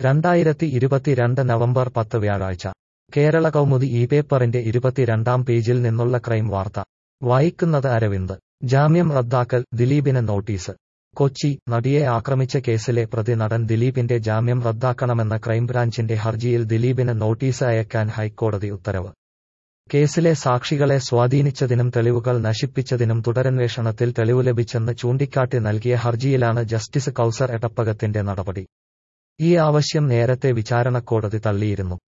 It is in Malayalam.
രണ്ടായിരത്തി ഇരുപത്തിരണ്ട് നവംബർ പത്ത് വ്യാഴാഴ്ച കേരള കൗമുദി ഈ പേപ്പറിന്റെ ഇരുപത്തിരണ്ടാം പേജിൽ നിന്നുള്ള ക്രൈം വാർത്ത വായിക്കുന്നത് അരവിന്ദ് ജാമ്യം റദ്ദാക്കൽ ദിലീപിന് നോട്ടീസ് കൊച്ചി നടിയെ ആക്രമിച്ച കേസിലെ പ്രതി നടൻ ദിലീപിന്റെ ജാമ്യം റദ്ദാക്കണമെന്ന ക്രൈംബ്രാഞ്ചിന്റെ ഹർജിയിൽ ദിലീപിന് നോട്ടീസ് അയക്കാൻ ഹൈക്കോടതി ഉത്തരവ് കേസിലെ സാക്ഷികളെ സ്വാധീനിച്ചതിനും തെളിവുകൾ നശിപ്പിച്ചതിനും തുടരന്വേഷണത്തിൽ തെളിവ് ലഭിച്ചെന്ന് ചൂണ്ടിക്കാട്ടി നൽകിയ ഹർജിയിലാണ് ജസ്റ്റിസ് കൌസർ എടപ്പകത്തിന്റെ നടപടി ഈ ആവശ്യം നേരത്തെ വിചാരണക്കോടതി തള്ളിയിരുന്നു